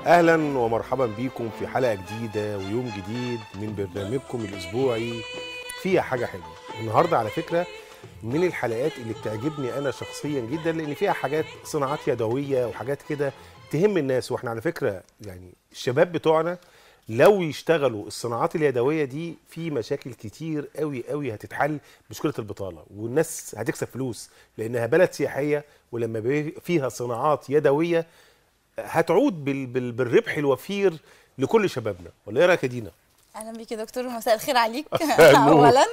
اهلا ومرحبا بيكم في حلقه جديده ويوم جديد من برنامجكم الاسبوعي فيها حاجه حلوه النهارده على فكره من الحلقات اللي بتعجبني انا شخصيا جدا لان فيها حاجات صناعات يدويه وحاجات كده تهم الناس واحنا على فكره يعني الشباب بتوعنا لو يشتغلوا الصناعات اليدويه دي في مشاكل كتير قوي قوي هتتحل مشكله البطاله والناس هتكسب فلوس لانها بلد سياحيه ولما بي- فيها صناعات يدويه هتعود بال بال بالربح الوفير لكل شبابنا ولا ايه رايك يا دينا اهلا بيك يا دكتور مساء الخير عليك النور. اولا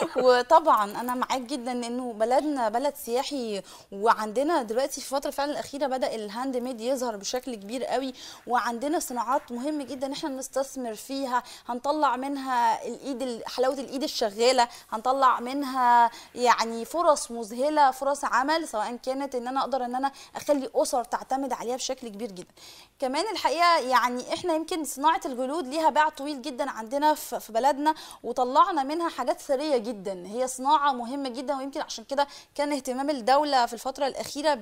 وطبعا انا معاك جدا انه بلدنا بلد سياحي وعندنا دلوقتي في الفتره فعلا الاخيره بدا الهاند ميد يظهر بشكل كبير قوي وعندنا صناعات مهم جدا ان احنا نستثمر فيها هنطلع منها الايد ال- حلاوه الايد الشغاله هنطلع منها يعني فرص مذهله فرص عمل سواء كانت ان انا اقدر ان انا اخلي اسر تعتمد عليها بشكل كبير جدا كمان الحقيقه يعني احنا يمكن صناعه الجلود ليها باع طويل جدا عندنا في في بلدنا وطلعنا منها حاجات ثريه جدا هي صناعه مهمه جدا ويمكن عشان كده كان اهتمام الدوله في الفتره الاخيره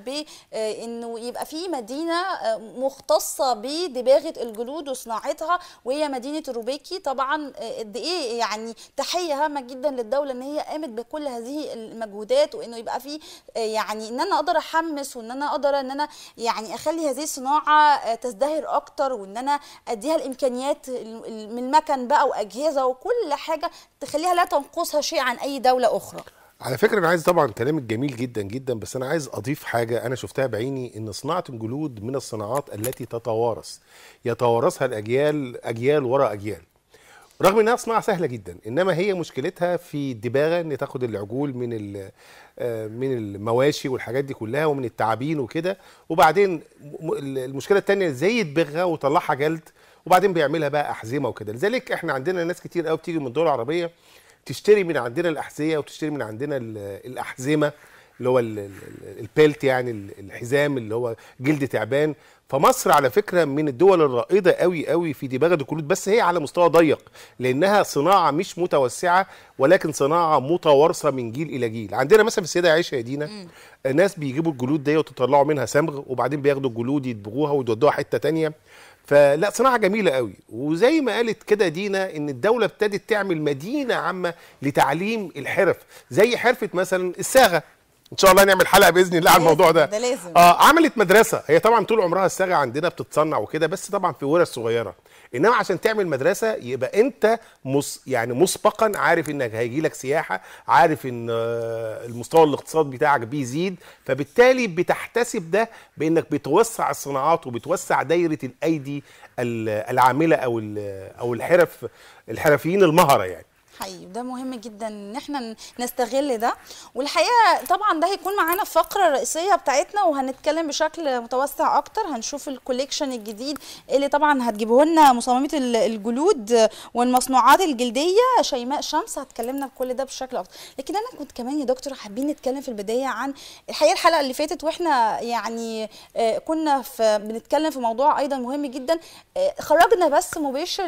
بانه يبقى في مدينه آه، مختصه بدباغه الجلود وصناعتها وهي مدينه روبيكي طبعا آه، قد ايه يعني تحيه هامه جدا للدوله ان هي قامت بكل هذه المجهودات وانه يبقى في آه، يعني ان انا اقدر احمس وان انا اقدر ان انا يعني اخلي هذه الصناعه آه، تزدهر اكتر وان انا اديها الامكانيات ال- ال- من مكن بقى واجهزه وكل حاجه تخليها لا تنقصها شيء عن اي دوله اخرى على فكره انا عايز طبعا كلامك جميل جدا جدا بس انا عايز اضيف حاجه انا شفتها بعيني ان صناعه الجلود من الصناعات التي تتوارث يتوارثها الاجيال اجيال وراء اجيال رغم انها صناعه سهله جدا انما هي مشكلتها في الدباغه ان تاخد العجول من ال- آه، من المواشي والحاجات دي كلها ومن التعابين وكده وبعدين م- المشكله الثانيه ازاي يدبغها ويطلعها جلد وبعدين بيعملها بقى احزمه وكده لذلك احنا عندنا ناس كتير قوي بتيجي من الدول العربيه تشتري من عندنا الاحذيه وتشتري من عندنا ال- الاحزمه اللي هو ال- ال- البيلت يعني ال- الحزام اللي هو جلد تعبان فمصر على فكره من الدول الرائده قوي قوي في دباغه الجلود بس هي على مستوى ضيق لانها صناعه مش متوسعه ولكن صناعه متوارثه من جيل الى جيل عندنا مثلا في السيده عائشه يا دينا ناس بيجيبوا الجلود دي وتطلعوا منها صمغ وبعدين بياخدوا الجلود يدبغوها ويودوها حته تانية فلا صناعه جميله قوي وزي ما قالت كده دينا ان الدوله ابتدت تعمل مدينه عامه لتعليم الحرف زي حرفه مثلا الصاغه ان شاء الله نعمل حلقه باذن الله على الموضوع ده ده لازم. اه عملت مدرسه هي طبعا طول عمرها الصاغه عندنا بتتصنع وكده بس طبعا في ورش صغيره انما عشان تعمل مدرسه يبقى انت مس يعني مسبقا عارف انك هيجي لك سياحه عارف ان آه، المستوى الاقتصاد بتاعك بيزيد فبالتالي بتحتسب ده بانك بتوسع الصناعات وبتوسع دايره الايدي ال- العامله او ال- او الحرف الحرفيين المهره يعني حقيقي وده مهم جدا ان احنا نستغل ده والحقيقه طبعا ده هيكون معانا الفقره الرئيسيه بتاعتنا وهنتكلم بشكل متوسع اكتر هنشوف الكوليكشن الجديد اللي طبعا هتجيبه لنا مصممه ال- الجلود والمصنوعات الجلديه شيماء شمس هتكلمنا بكل ده بشكل اكتر لكن انا كنت كمان يا دكتور حابين نتكلم في البدايه عن الحقيقه الحلقه اللي فاتت واحنا يعني آه، كنا في بنتكلم في موضوع ايضا مهم جدا آه، خرجنا بس مباشر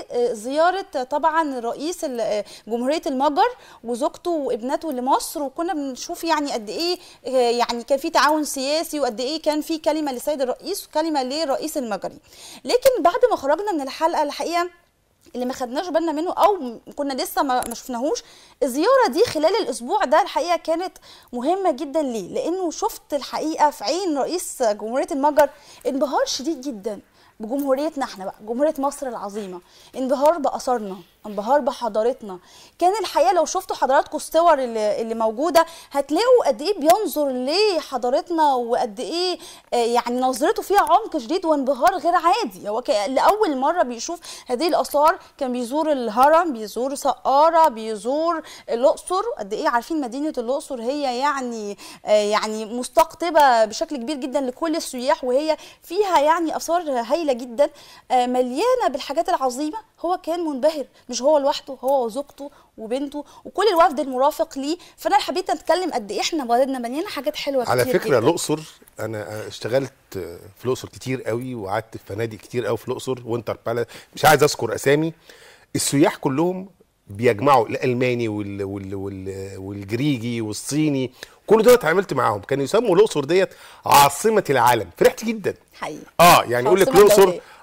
لزياره طبعا رئيس ال- آه، جمهوريه المجر وزوجته وابنته لمصر وكنا بنشوف يعني قد ايه آه، يعني كان في تعاون سياسي وقد ايه كان في كلمه للسيد الرئيس وكلمه للرئيس المجري لكن بعد ما خرجنا من الحلقه الحقيقه اللي ما خدناش بالنا منه او م- كنا لسه ما ما شفناهوش الزياره دي خلال الاسبوع ده الحقيقه كانت مهمه جدا ليه لانه شفت الحقيقه في عين رئيس جمهوريه المجر انبهار شديد جدا بجمهوريتنا احنا بقى جمهوريه مصر العظيمه انبهار باثارنا انبهار بحضارتنا كان الحقيقه لو شفتوا حضراتكم الصور اللي, اللي موجوده هتلاقوا قد ايه بينظر لحضارتنا وقد ايه آه، يعني نظرته فيها عمق شديد وانبهار غير عادي هو ك- لاول مره بيشوف هذه الاثار كان بيزور الهرم بيزور سقاره بيزور الاقصر قد ايه عارفين مدينه الاقصر هي يعني آه، يعني مستقطبه بشكل كبير جدا لكل السياح وهي فيها يعني اثار هايله جدا آه، مليانه بالحاجات العظيمه هو كان منبهر مش هو لوحده هو وزوجته وبنته وكل الوفد المرافق ليه فانا حبيت اتكلم قد ايه احنا بلدنا مليانه حاجات حلوه على كتير فكره جدا. الاقصر انا اشتغلت في الاقصر كتير قوي وقعدت في فنادق كتير قوي في الاقصر وينتر بالاس مش عايز اذكر اسامي السياح كلهم بيجمعوا الالماني وال وال وال والجريجي والصيني كل دول اتعاملت معاهم كانوا يسموا الاقصر ديت عاصمه العالم فرحت جدا حقيقي اه يعني يقول لك عاصمة الاقصر دولية.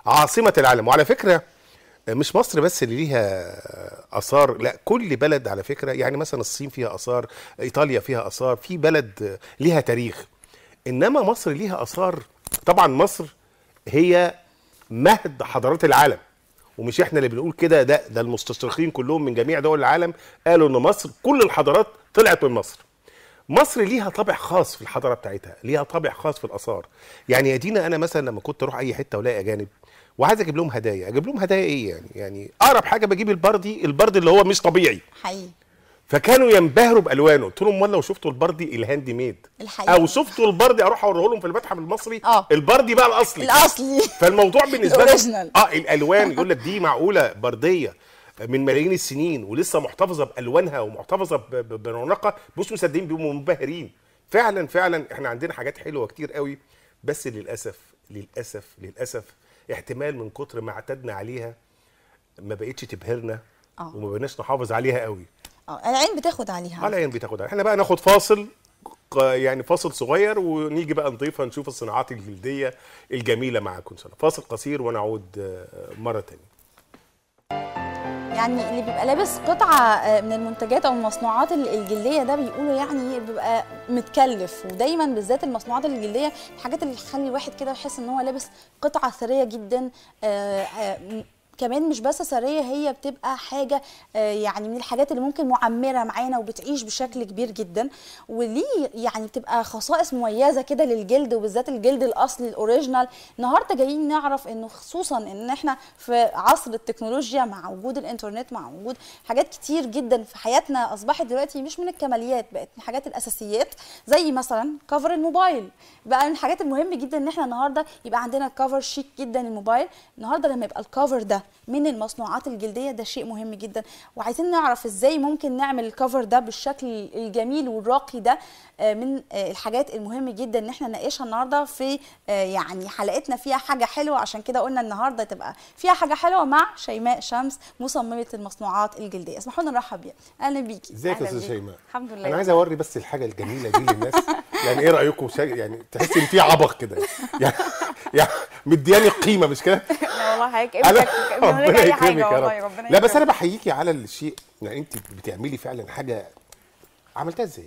عاصمه العالم وعلى فكره مش مصر بس اللي ليها اثار لا كل بلد على فكره يعني مثلا الصين فيها اثار ايطاليا فيها اثار في بلد ليها تاريخ انما مصر ليها اثار طبعا مصر هي مهد حضارات العالم ومش احنا اللي بنقول كده ده ده المستشرقين كلهم من جميع دول العالم قالوا ان مصر كل الحضارات طلعت من مصر مصر ليها طابع خاص في الحضاره بتاعتها ليها طابع خاص في الاثار يعني يا دينا انا مثلا لما كنت اروح اي حته والاقي اجانب وعايز اجيب لهم هدايا اجيب لهم هدايا ايه يعني يعني اقرب حاجه بجيب البردي البرد اللي هو مش طبيعي حقيقي فكانوا ينبهروا بالوانه قلت لهم امال لو شفتوا البردي الهاند ميد الحقيقة. او شفتوا البردي اروح اوريه لهم في المتحف المصري آه. البردي بقى الاصلي الاصلي فالموضوع بالنسبه لهم الأوريجينال. اه الالوان يقول لك دي معقوله برديه من ملايين السنين ولسه محتفظه بالوانها ومحتفظه ب- ب- برونقها مش مصدقين بيبقوا منبهرين فعلا فعلا احنا عندنا حاجات حلوه كتير قوي بس للاسف للاسف للاسف احتمال من كتر ما اعتدنا عليها ما بقتش تبهرنا آه. وما بقيناش نحافظ عليها قوي اه العين بتاخد عليها على عين بتاخد عليها. احنا بقى ناخد فاصل ق- يعني فاصل صغير ونيجي بقى نضيفها نشوف الصناعات الجلديه الجميله معاكم سنة. فاصل قصير ونعود آه، مره تانية يعني اللي بيبقى لابس قطعة آه، من المنتجات أو المصنوعات ال- الجلدية ده بيقولوا يعني بيبقى متكلف ودايما بالذات المصنوعات الجلدية الحاجات اللي تخلي الواحد كده يحس إن هو لابس قطعة ثرية جدا آه، آه، م- كمان مش بس ثرية هي بتبقى حاجة آه، يعني من الحاجات اللي ممكن معمرة معانا وبتعيش بشكل كبير جدا وليه يعني بتبقى خصائص مميزة كده للجلد وبالذات الجلد الأصلي الأوريجينال النهاردة جايين نعرف إنه خصوصا إن إحنا في عصر التكنولوجيا مع وجود الإنترنت مع وجود حاجات كتير جدا في حياتنا أصبحت دلوقتي مش من الكماليات بقت من الحاجات الأساسيات زي مثلا كفر الموبايل بقى من الحاجات المهم جدا إن إحنا النهاردة يبقى عندنا كفر شيك جدا الموبايل النهاردة لما يبقى الكفر ده من المصنوعات الجلدية ده شيء مهم جدا وعايزين نعرف ازاي ممكن نعمل الكفر ده بالشكل الجميل والراقي ده آه، من آه، الحاجات المهم جدا ان احنا نناقشها النهارده في آه، يعني حلقتنا فيها حاجه حلوه عشان كده قلنا النهارده تبقى فيها حاجه حلوه مع شيماء شمس مصممه المصنوعات الجلديه اسمحوا لنا نرحب بيها اهلا بيكي ازيك يا أهلاً استاذ بيك. شيماء الحمد لله. انا عايز اوري بس الحاجه الجميله دي للناس يعني ايه رايكم شا... يعني تحس ان في عبق كده يعني يعني مدياني قيمه مش كده لا والله حضرتك انا ابنك بنعمل لك ربنا اي يكرمك حاجه يا والله رب ربنا لا بس انا يكرمك. بحييكي على الشيء يعني انت بتعملي فعلا حاجه عملتها ازاي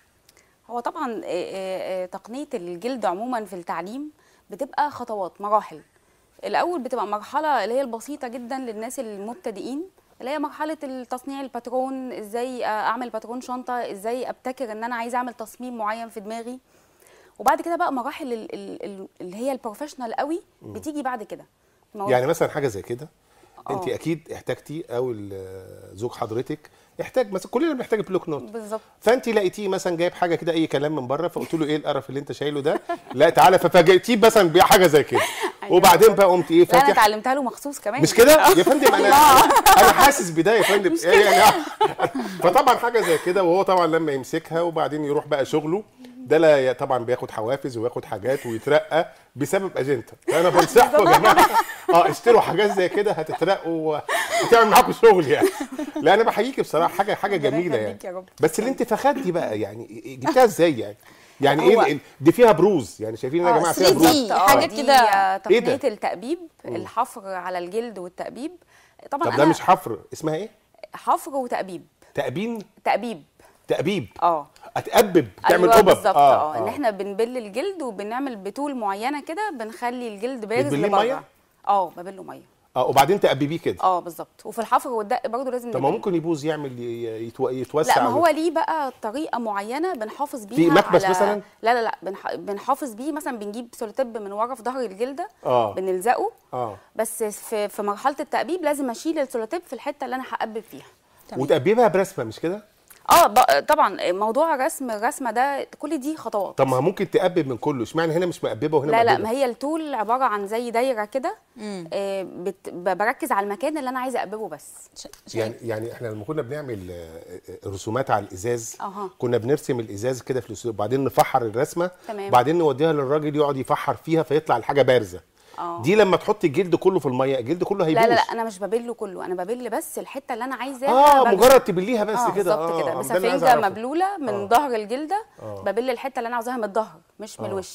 هو طبعا آه، آه، آه، تقنيه الجلد عموما في التعليم بتبقى خطوات مراحل الاول بتبقى مرحله اللي هي البسيطه جدا للناس المبتدئين اللي هي مرحله التصنيع الباترون ازاي آه، اعمل باترون شنطه ازاي ابتكر ان انا عايزه اعمل تصميم معين في دماغي وبعد كده بقى مراحل ال- ال- ال- اللي هي البروفيشنال قوي بتيجي بعد كده الموضوع- يعني مثلا حاجه زي كده انت آه. اكيد احتاجتي او ال- زوج حضرتك احتاج مثلا كلنا بنحتاج بلوك نوت بالظبط فانت لقيتيه مثلا جايب حاجه كده اي كلام من بره فقلت له ايه القرف اللي انت شايله ده لا تعالى ففاجئتيه مثلا بحاجه زي كده أيوة وبعدين بالظبط. بقى قمت ايه لا انا فاتح اتعلمتها له مخصوص كمان مش كده يا فندم انا انا حاسس بده يا فندم يعني فطبعا حاجه زي كده وهو طبعا لما يمسكها وبعدين يروح بقى شغله ده لا ي- طبعا بياخد حوافز وياخد حاجات ويترقى بسبب اجنته فانا بنصحكم يا جماعه اه اشتروا حاجات زي كده هتترقوا وهتعمل معاكم شغل يعني لا انا بحييكي بصراحه حاجه حاجه ربنا جميله يخليك يعني يا رب. بس الانتفاخات دي بقى يعني جبتها ازاي يعني يعني هو- ايه ال- دي فيها بروز يعني شايفين يا آه، جماعه فيها 3D. بروز آه، حاجة دي كده. آه، إيه تقنيه ده؟ التأبيب الحفر على الجلد والتأبيب طبعا طب ده أنا مش حفر اسمها ايه حفر وتأبيب تأبين تأبيب تأبيب اه اتأبب تعمل ايوه قبب بالظبط اه ان احنا بنبل الجلد وبنعمل بتول معينه كده بنخلي الجلد بارز بتبليه لبره مية؟ اه ببله ميه اه وبعدين تأببيه كده اه بالظبط وفي الحفر والدق برضه لازم طب ما نبل. ممكن يبوظ يعمل ي- يتو... يتوسع لا ما هو ليه بقى طريقه معينه بنحافظ بيها مكبس على... مثلاً؟ لا لا لا بنح... بنحافظ بيه مثلا بنجيب سولوتيب من ورا في ظهر الجلده آه. بنلزقه اه بس في في مرحله التأبيب لازم اشيل السولوتيب في الحته اللي انا هأبب فيها تمام. وتأبيبها برسمه مش كده اه ب- طبعا موضوع رسم الرسمه ده كل دي خطوات طب ما ممكن تأبب من كله اشمعنى هنا مش مأببه وهنا لا لا مأببة؟ ما هي التول عباره عن زي دايره كده آه بت... ب- بركز على المكان اللي انا عايزه اقببه بس ش- شايف؟ يعني يعني احنا لما كنا بنعمل آه، آه، رسومات على الازاز أها. كنا بنرسم الازاز كده في الاستوديو وبعدين نفحر الرسمه تمام. بعدين نوديها للراجل يقعد يفحر فيها فيطلع الحاجه بارزه اه دي لما تحط الجلد كله في الميه الجلد كله هيبوظ لا لا لا انا مش ببله كله انا ببل بس الحته اللي انا عايزاها اه ببل. مجرد تبليها بس اه كده بالظبط كده آه، بس ده اللي عايز سفنجه أعرفه. مبلوله من آه. ظهر الجلده آه. ببل الحته اللي انا عاوزاها من الظهر مش من آه. الوش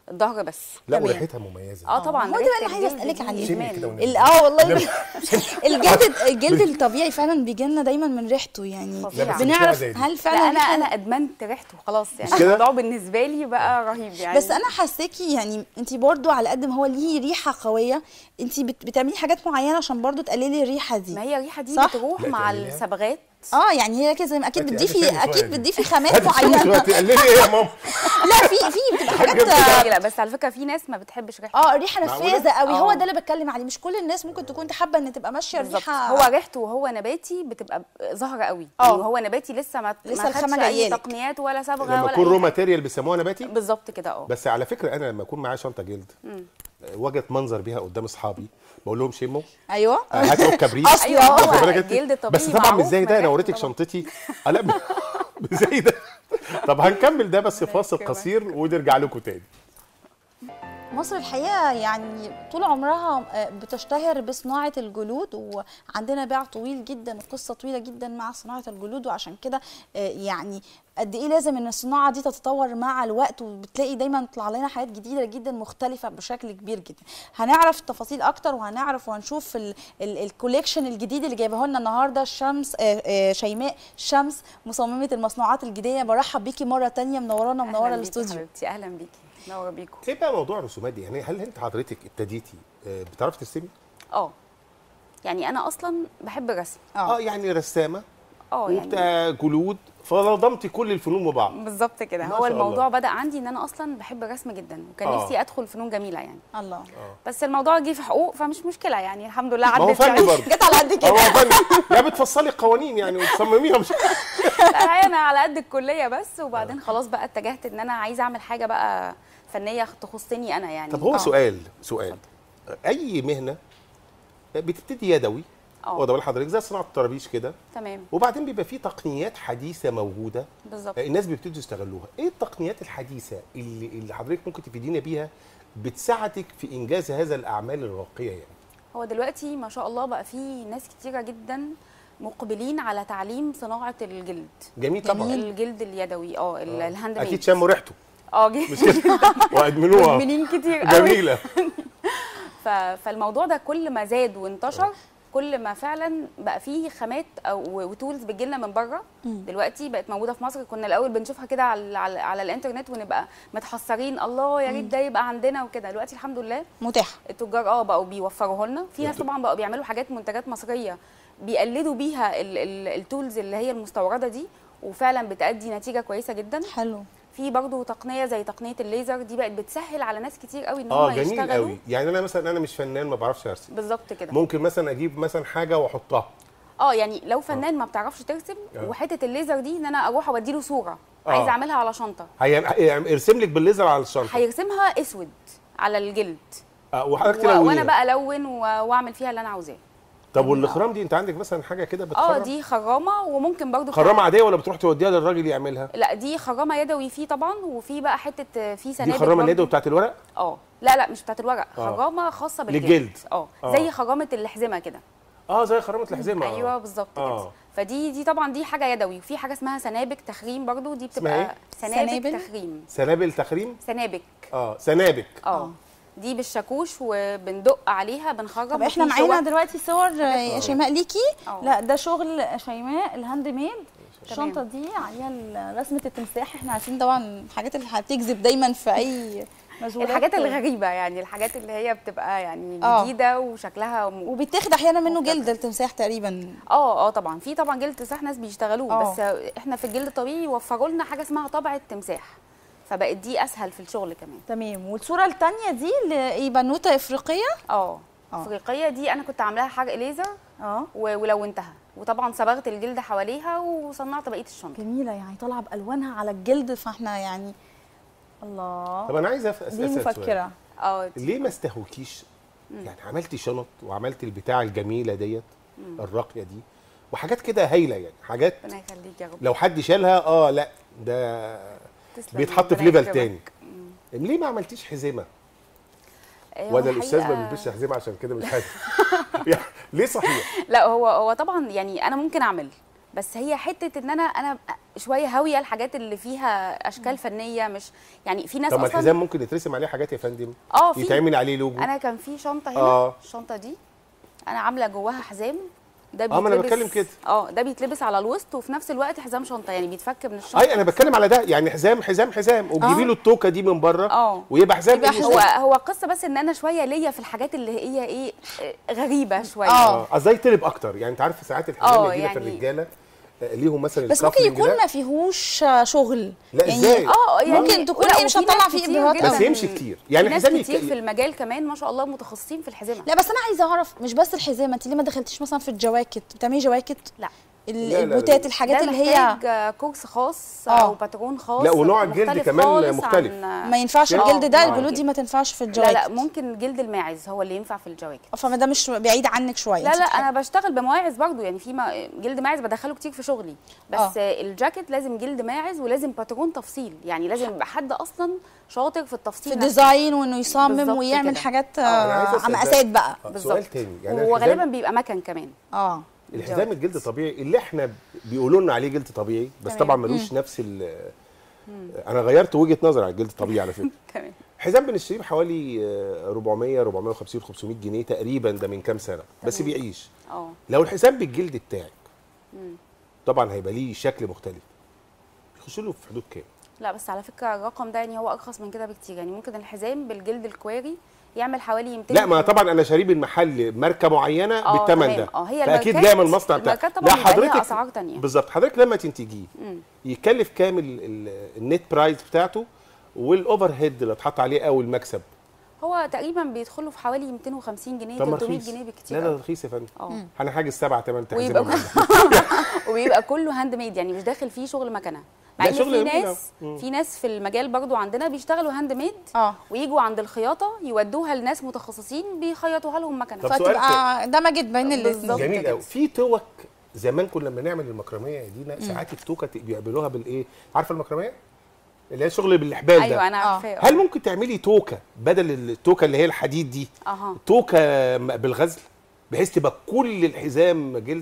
الظهر بس لا تمام. وريحتها مميزه اه طبعا هو ده ريحة بقى اللي عايزة الجلد أسألك دي عليه. شمي إدمان. كده والنبي. ال- اه والله الجلد الجلد الطبيعي فعلا بيجي لنا دايما من ريحته يعني فظيع. لا، بس مش بنعرف زي دي. هل لا فعلا انا ريحة- انا ادمنت ريحته خلاص يعني مش كده؟ الموضوع بالنسبه لي بقى رهيب يعني بس انا حاساكي يعني انت برضو على قد ما هو ليه ريحه قويه انت بت- بتعملي حاجات معينه عشان برضو تقللي الريحه دي ما هي الريحه دي صح؟ بتروح لا، مع تعمليها. الصبغات اه يعني هي كده زي ما اكيد هاتي- بتضيفي هاتي شوية اكيد دي. بتضيفي خامات هاتي شوية معينه دلوقتي قللي ايه يا ماما لا في في بتبقى حاجات لا بس على فكره في ناس ما بتحبش ريحته اه ريحه معقولة؟ نفاذه قوي هو آه. ده اللي بتكلم عليه مش كل الناس ممكن تكون حابه ان تبقى ماشيه بالظبط الريحه هو ريحته وهو نباتي بتبقى ظاهره قوي آه. يعني هو نباتي لسه ما لسه ما الخامة خدش اي جايالك. تقنيات ولا صبغه لما ولا يكون أي رو حاجة. ماتيريال بيسموها نباتي بالظبط كده اه بس على فكره انا لما اكون معايا شنطه جلد وجدت منظر بيها قدام اصحابي بقول لهم شموا ايوه آه، هاتوا الكبريت أصلي أيوة، هو واخد بالك انت؟ الجلد الطبيعي بس طبعا مش معروف زي ده من انا ريحته وريتك طبعاً. شنطتي آه، لا مش زي ده طب هنكمل ده بس فاصل يكرمك. قصير ونرجع لكم تاني مصر الحقيقه يعني طول عمرها آه، بتشتهر بصناعه الجلود وعندنا باع طويل جدا وقصه طويله جدا مع صناعه الجلود وعشان كده آه، يعني قد ايه لازم ان الصناعه دي تتطور مع الوقت وبتلاقي دايما طلع لنا حاجات جديده جدا مختلفه بشكل كبير جدا هنعرف تفاصيل اكتر وهنعرف وهنشوف ال- ال- الكوليكشن الجديد اللي جايبه لنا النهارده الشمس آه، آه، شيماء شمس مصممه المصنوعات الجديده برحب بيكي مره تانية منورانا منوره أهلاً بيكي الاستوديو حبيبتي اهلا بيكي منوره بيكم ايه بقى موضوع الرسومات دي يعني هل انت حضرتك ابتديتي آه، بتعرفي ترسمي؟ اه يعني انا اصلا بحب الرسم اه يعني رسامه اه يعني وبتاع جلود فنظمتي كل الفنون ببعض بالظبط كده ما هو شاء الموضوع الله. بدا عندي ان انا اصلا بحب الرسم جدا وكان آه. نفسي ادخل فنون جميله يعني الله بس الموضوع جه في حقوق فمش مشكله يعني الحمد لله ما هو عدت فن يعني برضه جت على قد كده هو فن يا بتفصلي القوانين يعني وتصمميها مش لا، انا على قد الكليه بس وبعدين خلاص بقى اتجهت ان انا عايزه اعمل حاجه بقى فنيه تخصني انا يعني طب هو آه. سؤال سؤال اي مهنه بتبتدي يدوي اه. واخده بال حضرتك زي صناعه الطرابيش كده تمام وبعدين بيبقى في تقنيات حديثه موجوده بالظبط الناس بيبتدوا يستغلوها ايه التقنيات الحديثه اللي اللي حضرتك ممكن تفيدينا بيها بتساعدك في انجاز هذا الاعمال الراقيه يعني هو دلوقتي ما شاء الله بقى في ناس كتيره جدا مقبلين على تعليم صناعه الجلد جميل طبعا الجلد اليدوي اه ال- الهاند ميد اكيد شموا ريحته اه مش كده وادمنوها مدمنين كتير قوي جميله ف... فالموضوع ده كل ما زاد وانتشر كل ما فعلا بقى فيه خامات او وتولز بتجيلنا من بره دلوقتي بقت موجوده في مصر كنا الاول بنشوفها كده على, على على الانترنت ونبقى متحسرين الله يا ريت ده يبقى عندنا وكده دلوقتي الحمد لله متاح التجار اه بقوا بيوفروها لنا في ناس طبعا بقوا بيعملوا حاجات منتجات مصريه بيقلدوا بيها ال- ال- التولز اللي هي المستورده دي وفعلا بتأدي نتيجه كويسه جدا حلو في برضو تقنيه زي تقنيه الليزر دي بقت بتسهل على ناس كتير قوي ان اه هم جميل يشتغلوا قوي يعني انا مثلا انا مش فنان ما بعرفش ارسم بالظبط كده ممكن مثلا اجيب مثلا حاجه واحطها اه يعني لو فنان ما بتعرفش ترسم آه. وحته الليزر دي ان انا اروح اودي له صوره آه. عايزه اعملها على شنطه هي هي- ارسم لك بالليزر على الشنطه هيرسمها اسود على الجلد آه وحضرتك و- وانا تلونيها بقى الون و- واعمل فيها اللي انا عاوزاه طب والاخرام دي انت عندك مثلا حاجه كده اه بتخرم دي خرامه وممكن برضو خرامه عاديه ولا بتروح توديها للراجل يعملها لا دي خرامه يدوي فيه طبعا وفي بقى حته في دي سنابل خرامه برضو. اليد بتاعت الورق اه لا لا مش بتاعت الورق آه. خرامه خاصه بالجلد للجلد. اه آه. زي خرامه الحزمه كده اه زي خرامه الحزمه آه. ايوه بالظبط آه. كده فدي دي طبعا دي حاجه يدوي وفي حاجه اسمها سنابك تخريم برضو دي اسمها بتبقى سنابك سنابل؟ تخريم سنابل تخريم سنابك اه سنابك اه دي بالشاكوش وبندق عليها بنخرج طب احنا وفي معانا شوك. دلوقتي صور يا شيماء ليكي اه. لا ده شغل شيماء الهاند ميد الشنطه دي عليها ال- رسمه التمساح احنا عارفين طبعا الحاجات اللي هتجذب دايما في اي مشغولات الحاجات الغريبه يعني الحاجات اللي هي بتبقى يعني اه. جديده وشكلها م... وبيتاخد احيانا منه جلد التمساح تقريبا اه اه طبعا في طبعا جلد تمساح ناس بيشتغلوه اه. بس احنا في الجلد الطبيعي وفروا لنا حاجه اسمها طبعه تمساح فبقت دي اسهل في الشغل كمان تمام والصوره الثانيه دي اللي ايه بنوته افريقيه اه اه. افريقيه دي انا كنت عاملاها حرق ليزر اه و- ولونتها وطبعا صبغت الجلد حواليها وصنعت بقيه الشنطه جميله يعني طالعه بالوانها على الجلد فاحنا يعني الله طب انا عايز أف- دي اسال سؤال مفكره اه ليه ما استهوكيش يعني عملتي شنط وعملتي البتاع الجميله ديت الراقيه دي وحاجات كده هايله يعني حاجات ربنا يخليك يا رب لو حد شالها اه لا ده تسلم، بيتحط في ربنا ليفل يكرمك. تاني ليه ما عملتيش حزمه آه، هو ولا الاستاذ ما الحقيقة- بيلبسش حزمه عشان كده مش حازم يعني ليه صحيح لا هو هو طبعا يعني انا ممكن اعمل بس هي حته ان انا انا شويه هاويه الحاجات اللي فيها اشكال فنيه مش يعني في ناس طب ما اصلا الحزام ممكن يترسم عليه حاجات يا فندم اه في يتعمل عليه لوجو انا كان في شنطه هنا آه. الشنطه دي انا عامله جواها حزام ده آه، ما أنا بيتلبس- بتكلم كده. اه ده بيتلبس على الوسط وفي نفس الوقت حزام شنطه يعني بيتفك من الشنطه اي انا بتكلم على ده يعني حزام حزام حزام وتجيبي آه. له التوكه دي من بره آه. ويبقى حزام يبقى إيه هو المشكلة؟ هو قصه بس ان انا شويه ليا في الحاجات اللي هي ايه آه، غريبه شويه آه. اه قصدي يطلب اكتر يعني انت عارف ساعات الحزام آه، يجي لك يعني- الرجاله آه، ليهم مثلا بس ممكن الكافلنج يكون ده. ما فيهوش شغل لا، إزاي؟ اه يعني ممكن تكون لا، هي مش وفي هتطلع ناس فيه كتير إبهارات جداً- بس يمشي كتير. يعني في ناس الحزام كتير يك- في المجال كمان ما شاء الله متخصصين في الحزمه لا بس انا عايزه اعرف مش بس الحزام انت ليه ما دخلتيش مثلا في الجواكت بتعملي جواكت لا ال- لا، لا، البوتات لا. الحاجات ده اللي هي محتاج كورس خاص آه. او باترون خاص لا، ونوع الجلد مختلف كمان خالص مختلف. عن- ما ينفعش آه، الجلد ده آه. الجلود دي ما تنفعش في لا الجواكت لا ممكن جلد الماعز هو اللي ينفع في الجواكت فما ده مش بعيد عنك شويه لا أنت لا بتحبي- انا بشتغل بمواعظ برضو يعني في ما- جلد ماعز بدخله كتير في شغلي بس آه. آه. الجاكيت لازم جلد ماعز ولازم باترون تفصيل يعني لازم يبقى حد اصلا شاطر في التفصيل في نفسه. الديزاين وانه يصمم بالظبط ويعمل كده. حاجات أنا عايز آه، أسأل ده- مقاسات بقى آه، بالظبط. سؤال تاني يعني وغالبا الحزام بيبقى مكن كمان اه الحزام الجلد طبيعي اللي احنا بيقولوا لنا عليه جلد طبيعي بس تمام. طبعا ملوش نفس ال انا غيرت وجهه نظري على الجلد الطبيعي على فكره تمام حزام بنشتريه بحوالي آه، 400 450 500 جنيه تقريبا ده من كام سنه بس تمام. بيعيش اه لو الحزام بالجلد بتاعك طبعا هيبقى ليه شكل مختلف بيخش له في حدود كام لا بس على فكره الرقم ده يعني هو ارخص من كده بكتير يعني ممكن الحزام بالجلد الكواري يعمل حوالي 200 لا ما طبعا انا شاريه من محل ماركه معينه آه، بالثمن تمام. ده اه هي فاكيد الماركات- جايه من المصنع بتاعك الماركات طبعاً بيبقى ليها أسعار تانية. بالظبط حضرتك لما تنتجيه مم. يكلف كام ال- ال- النت برايس بتاعته والاوفر هيد اللي اتحط عليه او المكسب هو تقريبا بيدخلوا في حوالي 250 جنيه طب ما 300 رخيص جنيه لا بالكتير لا قوي. رخيص يا فندم اه انا حاجز سبعة ثمان تحزمه ويبقى منه. وبيبقى كله هاند ميد يعني مش داخل فيه شغل مكنه مع لا، ان شغل في جميل ناس أوي. في ناس في المجال برضو عندنا بيشتغلوا هاند ميد اه ويجوا عند الخياطه يودوها لناس متخصصين بيخيطوها لهم مكنه طب سؤال فتبقى دمجت بين الاثنين بالظبط. جميل كده. قوي في توك زمان كنا لما نعمل المكرميه يا دينا ساعات التوكه ت- بيعملوها بالايه عارفه المكرميه اللي هي شغل بالحبال ايوه ده انا آه. عارفاه هل ممكن تعملي توكه بدل التوكه اللي هي الحديد دي اها توكه م- بالغزل بحيث تبقى كل الحزام جلد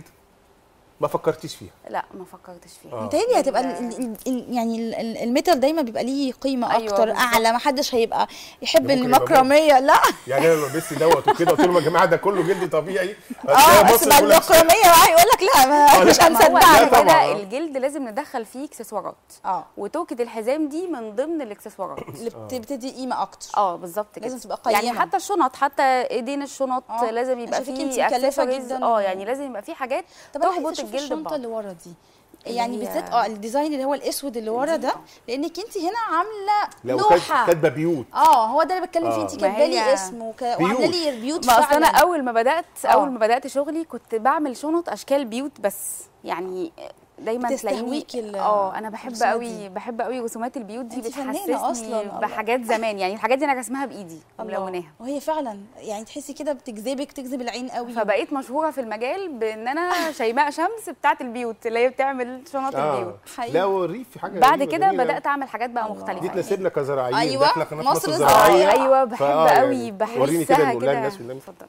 ما فكرتيش فيها لا ما فكرتش فيها آه. متهيألي هتبقى ال- ال- ال- يعني ال- ال- الميتال دايما بيبقى ليه قيمه أيوة اكتر بالظبط. اعلى ما حدش هيبقى يحب ممكن يبقى المكرميه لا يعني انا لو لبست دوت وكده قلت لهم يا جماعه ده كله جلد طبيعي اه هتلاقي بس مصر مع كلها المكرميه بقى يقول لك لا ما- مش لا، ما هو لا هنصدقك طبعاً. كده آه. الجلد لازم ندخل فيه اكسسوارات اه وتوكه الحزام دي من ضمن الاكسسوارات اللي بت- بتدي قيمه اكتر اه بالظبط كده لازم تبقى قيمة. يعني حتى الشنط حتى ايدين الشنط آه. لازم أنا يبقى شايفاكي فيه انتي مكلفة accessories. جداً. اه يعني لازم يبقى فيه حاجات طب انا عايزه تربط اشوف الجلد الشنطه ببعض اللي ورا دي اللي يعني هي- بالذات اه الديزاين اللي هو الاسود اللي ورا ده لانك انت هنا عامله لو كانت لوحه كاتبه بيوت اه هو ده اللي بتكلم فيه آه. انت ما كاتبه لي هي اسم وك... وعامله لي بيوت ما اصل انا فعلا اول ما بدات آه. اول ما بدات شغلي كنت بعمل شنط اشكال بيوت بس يعني دايما تلاقيني بتستهويكي ال- اه انا بحب الرسومات قوي دي. بحب قوي رسومات البيوت دي أنتي فنانة بتحسسني أصلاً، الله. بحاجات زمان يعني الحاجات دي انا رسمها بايدي الله. وملوناها وهي فعلا يعني تحسي كده بتجذبك تجذب العين قوي فبقيت مشهوره في المجال بان انا شيماء شمس بتاعه البيوت اللي هي بتعمل شنط اه البيوت حقيقي. لا وريف في حاجه بعد غريبة كده جميلة. بدات اعمل حاجات بقى الله. مختلفه دي يعني. تناسبنا كزراعيين أيوة، داخله قناه مصر مصر الزراعية. الزراعيه ايوه بحب فآه قوي يعني وريني كده بحسها نقول لها كده الناس والنبي اتفضل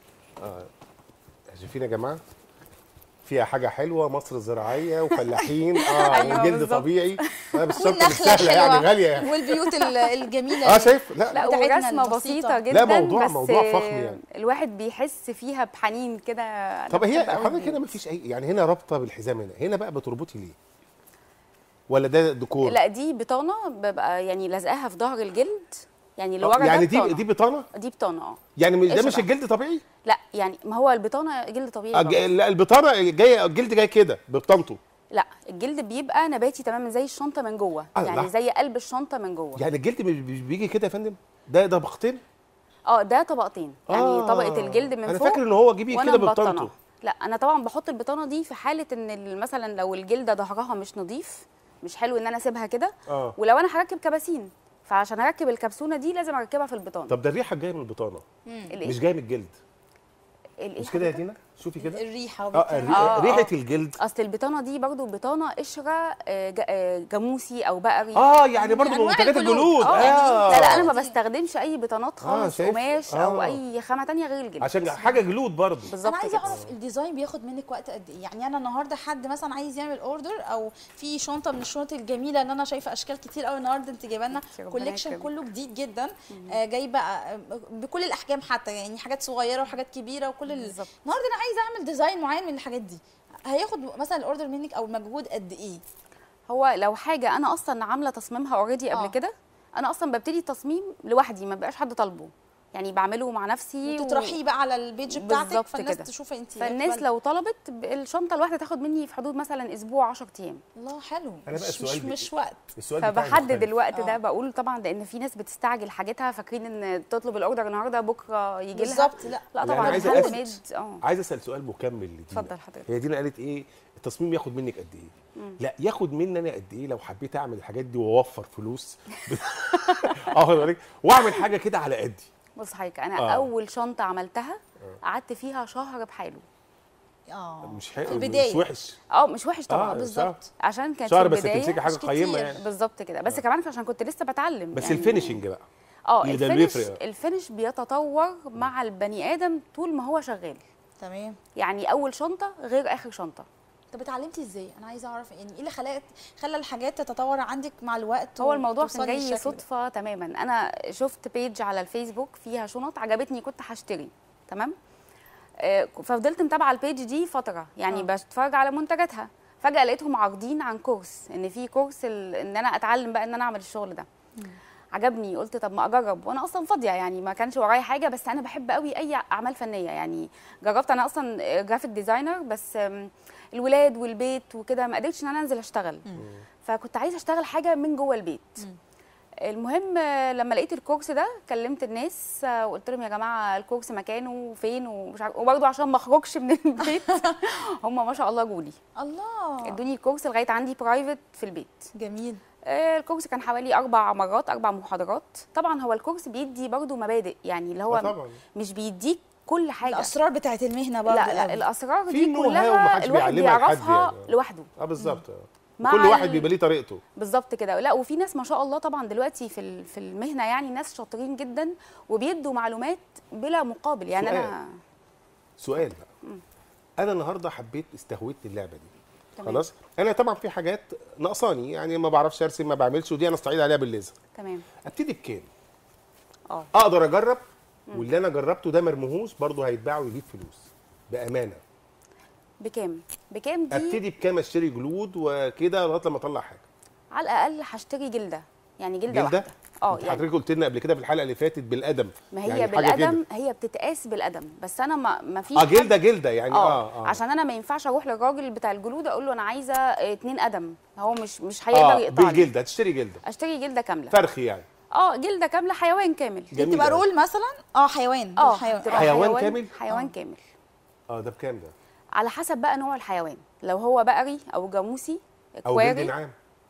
شايفين يا جماعه فيها حاجه حلوه مصر الزراعيه وفلاحين اه أيوة وجلد بالظبط. طبيعي اه بس الشنطه مش والنخله سهله يعني الحلوه غاليه يعني والبيوت ال- الجميله اه شايف لا, لا بتاعتنا ورسمه البسيطة. بسيطه جدا موضوع- بس موضوع فخم يعني. الواحد بيحس فيها بحنين كده أنا طب هي بحب قوي حضرتك هنا البيوت. مفيش اي يعني هنا رابطه بالحزام هنا هنا بقى بتربطي ليه ولا ده ديكور لا دي بطانه ببقى يعني لازقاها في ظهر الجلد يعني اللي آه، ورا يعني ده دي بطانة. دي بطانه دي بطانه اه يعني مش- ده إيش مش بقى؟ الجلد طبيعي لا يعني ما هو البطانه جلد طبيعي آه، برضه. ج- لا البطانه جايه الجلد جاي كده ببطانته لا الجلد بيبقى نباتي تماما زي الشنطه من جوه الله. يعني زي قلب الشنطه من جوه يعني الجلد مش مش بيجي كده يا فندم ده ده بختين اه ده طبقتين يعني آه. طبقه الجلد من أنا فوق فاكر إن هو جيبي وأنا كده مبطنة. ببطانته. لا انا طبعا بحط البطانه دي في حاله ان ال- مثلا لو الجلده ظهرها مش نظيف مش حلو ان انا اسيبها كده اه ولو انا هركب كباسين فعشان اركب الكبسونه دي لازم اركبها في البطانه طب ده الريحه جايه من البطانه الإيه؟ مش جايه من الجلد الإيه مش كده يا حضرتك؟ دينا شوفي كده الريحه اه وبتاع. الري- آه، ريحه آه. الجلد اصل البطانه دي برضو بطانه قشره آه، ج- آه، جاموسي او بقري اه يعني برضه من أنواع منتجات الجلود. الجلود اه آه. لا لا انا ما بستخدمش اي بطانات خالص شايف؟ قماش او آه. اي خامه تانية غير الجلد عشان حاجه جلود برضه بالظبط انا عايزه كده. اعرف الديزاين بياخد منك وقت قد ايه يعني انا النهارده حد مثلا عايز يعمل اوردر او في شنطه من الشنط الجميله اللي انا شايفه اشكال كتير قوي النهارده انت جايبه لنا ربنا كوليكشن يكرمك. كله جديد جدا آه جايبه آه، بكل الاحجام حتى يعني حاجات صغيره وحاجات كبيره وكل ال... بالظبط. النهارده انا عايزه اعمل ديزاين معين من الحاجات دي هياخد مثلا الاوردر منك او مجهود قد ايه هو لو حاجه انا اصلا عامله تصميمها اوريدي قبل آه. كده انا اصلا ببتدي التصميم لوحدي ما بقاش حد طالبه يعني بعمله مع نفسي و- وتطرحيه بقى على البيج بتاعتك بالظبط فالناس كده. تشوف انت فالناس لو طلبت ب- الشنطه الواحده تاخد مني في حدود مثلا اسبوع 10 ايام الله حلو أنا بقى مش السؤال مش, بي- مش وقت السؤال بتاعي فبحدد مختلف. الوقت ده آه. بقول طبعا لان في ناس بتستعجل حاجتها فاكرين ان تطلب الاوردر النهارده بكره يجي لها بالظبط لا لا لا، أنا طبعا عايز الهاند أسأل- ميد اه عايز اسال سؤال مكمل لدينا اتفضل حضرتك. هي دينا قالت ايه التصميم ياخد منك قد ايه لا ياخد مني انا قد ايه لو حبيت اعمل الحاجات دي واوفر فلوس اه واخد بالك؟ واعمل حاجه كده على قدي بص حضرتك انا آه. اول شنطه عملتها قعدت فيها شهر بحاله اه مش حلو في البدايه مش وحش اه مش وحش طبعا آه، بالظبط عشان كانت شهر في بس البدايه تمسكي حاجه مش قيمه كتير. يعني بالظبط كده بس كمان عشان كنت لسه بتعلم بس يعني الفينشنج بقى اه اللي ده الفينش بيفرق. الفينش بيتطور مع البني ادم طول ما هو شغال تمام يعني اول شنطه غير اخر شنطه طب اتعلمتي ازاي انا عايزه اعرف يعني ايه اللي خلقت خلى الحاجات تتطور عندك مع الوقت هو الموضوع وتوصلي كان جاي للشكل ده؟ صدفه تماما انا شفت بيج على الفيسبوك فيها شنط عجبتني كنت هشتري تمام آه، ففضلت متابعه البيج دي فتره يعني آه. بتفرج على منتجاتها فجاه لقيتهم عارضين عن كورس ان في كورس ال- ان انا اتعلم بقى ان انا اعمل الشغل ده عجبني قلت طب ما اجرب وانا اصلا فاضيه يعني ما كانش ورايا حاجه بس انا بحب قوي اي اعمال فنيه يعني جربت انا اصلا جرافيك ديزاينر بس آم، الولاد والبيت وكده ما قدرتش ان انا انزل اشتغل فكنت عايزه اشتغل حاجه من جوه البيت المهم آه، لما لقيت الكورس ده كلمت الناس آه، وقلت لهم يا جماعه الكورس مكانه فين ومش عارف وبرضه عشان ما اخرجش من البيت هم ما شاء الله جولي الله ادوني الكورس لغايه عندي برايفت في البيت جميل آه، الكورس كان حوالي اربع مرات اربع محاضرات طبعا هو الكورس بيدي برضه مبادئ يعني اللي هو آه طبعا. مش بيديك كل حاجه الاسرار بتاعت المهنه برضه لا لا قوي. الاسرار في دي know how كلها ومحدش الواحد بيعلمها لحد بيعرفها يعني. لوحده اه بالظبط آه. مع كل واحد ال- بيبقى ليه طريقته بالظبط كده لا وفي ناس ما شاء الله طبعا دلوقتي في ال- في المهنه يعني ناس شاطرين جدا وبيدوا معلومات بلا مقابل يعني سؤال. انا سؤال بقى انا النهارده حبيت استهويت اللعبه دي تمام. خلاص انا طبعا في حاجات ناقصاني يعني ما بعرفش ارسم ما بعملش ودي انا استعيد عليها بالليزر تمام ابتدي بكام اه اقدر اجرب واللي انا جربته ده مرموهوش برضه هيتباع ويجيب فلوس بامانه بكام بكام دي ابتدي بكام اشتري جلود وكده لغايه لما اطلع حاجه على الاقل هشتري جلده يعني جلده, جلده واحده اه انت يعني حضرتك قلت لنا قبل كده في الحلقه اللي فاتت بالقدم ما هي يعني يعني حاجة كده. بالقدم هي بتتقاس بالقدم بس انا ما ما فيش اه حد- جلده جلده يعني اه, اه, آه. عشان انا ما ينفعش اروح للراجل بتاع الجلود اقول له انا عايزه آه، اتنين قدم هو مش مش هيقدر اه يقطع لي بالجلده هتشتري جلده اشتري جلده كامله فرخي يعني اه جلده كامله حيوان كامل دي جميل بتبقى أوي. رول مثلا اه حيوان اه حيوان بتبقى حيوان كامل؟ حيوان آه. كامل اه ده بكام ده على حسب بقى نوع الحيوان لو هو بقري او جاموسي او جلد كواري نعام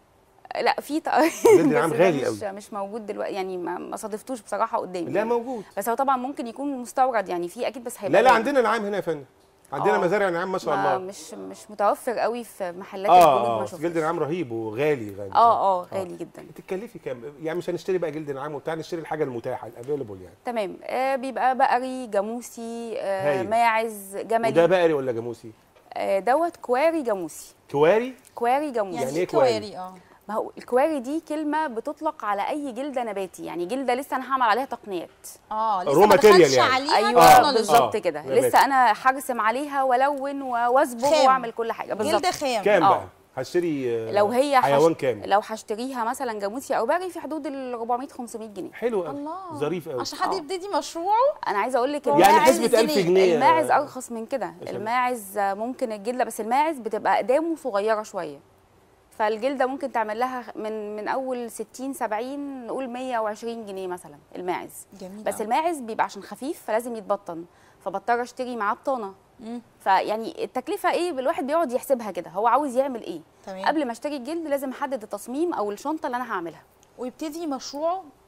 لا في ط... جلد نعام بس ده غالي مش مش موجود دلوقتي يعني ما ما صادفتوش بصراحه قدامي لا يعني. موجود بس هو طبعا ممكن يكون مستورد يعني في اكيد بس هيبقى لا لا غالي. عندنا نعام هنا يا فندم عندنا آه. مزارع نعام ما شاء ما الله مش مش متوفر قوي في محلات الجلود اه ما اه شفتش جلد نعام رهيب وغالي غالي اه اه غالي جدا تتكلفي كام يعني مش هنشتري بقى جلد نعام وبتاع نشتري الحاجه المتاحه الافيلبل يعني تمام آه بيبقى بقري جاموسي آه هايل. ماعز وده جملي بقري ولا جاموسي آه دوت كواري جاموسي كواري كواري جاموسي يعني يعني إيه ايه كواري؟ كواري اه ما هو الكواري دي كلمه بتطلق على اي جلده نباتي يعني جلده لسه انا هعمل عليها تقنيات اه Raw لسه ما material دخلتش يعني. عليها ايوه آه، technology. بالظبط آه، كده نباتي. لسه انا هرسم عليها والون و- واصبغ خام. واعمل كل حاجه بالظبط جلد خام كام آه. بقى هشتري آه، لو هي حيوان حش... كام لو هشتريها مثلا جاموسي او بقري في حدود ال 400 500 جنيه حلو قوي الله ظريف قوي عشان حد آه. يبتدي مشروعه انا عايزه اقول لك يعني يعني الماعز حسبة 1000 جنيه. جنيه الماعز ارخص من كده عشان- الماعز ممكن الجلده بس الماعز بتبقى اقدامه صغيره شويه فالجلده ممكن تعمل لها من من اول 60 70 نقول 120 جنيه مثلا الماعز جميل بس أوي. الماعز بيبقى عشان خفيف فلازم يتبطن فبضطر اشتري معاه بطانه مم. فيعني التكلفه ايه الواحد بيقعد يحسبها كده هو عاوز يعمل ايه تمام قبل ما اشتري الجلد لازم احدد التصميم او الشنطه اللي انا هعملها ويبتدي مشروعه